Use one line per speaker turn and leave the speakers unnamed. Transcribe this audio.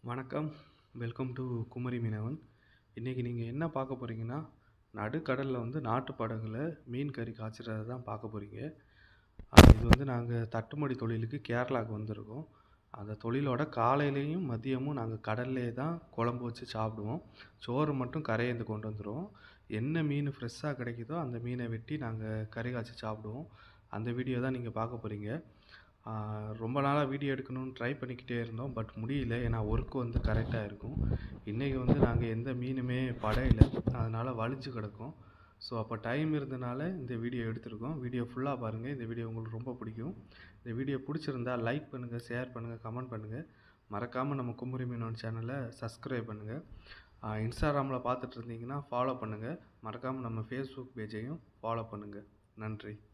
வணக்கம் welcome to Kumari மீனவன் இன்றைக்கி நீங்கள் என்ன பார்க்க போகிறீங்கன்னா நடுக்கடலில் வந்து நாட்டு படகுல மீன் கறி காய்ச்சறத தான் பார்க்க போகிறீங்க இது வந்து நாங்கள் தட்டுமடி தொழிலுக்கு கேரளாவுக்கு வந்திருக்கோம் அந்த தொழிலோட காலையிலையும் மதியமும் நாங்கள் கடல்லே தான் குழம்பு வச்சு சாப்பிடுவோம் சோறு மட்டும் கரையேந்து கொண்டு வந்துடுவோம் என்ன மீன் ஃப்ரெஷ்ஷாக கிடைக்குதோ அந்த மீனை வெட்டி நாங்கள் கறி காய்ச்சி சாப்பிடுவோம் அந்த வீடியோ தான் நீங்கள் பார்க்க போகிறீங்க ரொம்ப நாளாக வீடியோ எடுக்கணும்னு ட்ரை பண்ணிக்கிட்டே இருந்தோம் பட் முடியல ஏன்னா ஒர்க் வந்து கரெக்டாக இருக்கும் இன்றைக்கி வந்து நாங்கள் எந்த மீனுமே படையல அதனால் வலிச்சு கிடக்கும் ஸோ அப்போ டைம் இருந்தனால இந்த வீடியோ எடுத்திருக்கோம் வீடியோ ஃபுல்லாக பாருங்கள் இந்த வீடியோ உங்களுக்கு ரொம்ப பிடிக்கும் இந்த வீடியோ பிடிச்சிருந்தா லைக் பண்ணுங்கள் ஷேர் பண்ணுங்கள் கமெண்ட் பண்ணுங்கள் மறக்காமல் நம்ம குமரி மீனவன் சேனலை சப்ஸ்கிரைப் பண்ணுங்கள் இன்ஸ்டாகிராமில் பார்த்துட்டு இருந்தீங்கன்னா ஃபாலோ பண்ணுங்கள் மறக்காமல் நம்ம ஃபேஸ்புக் பேஜையும் ஃபாலோ பண்ணுங்கள் நன்றி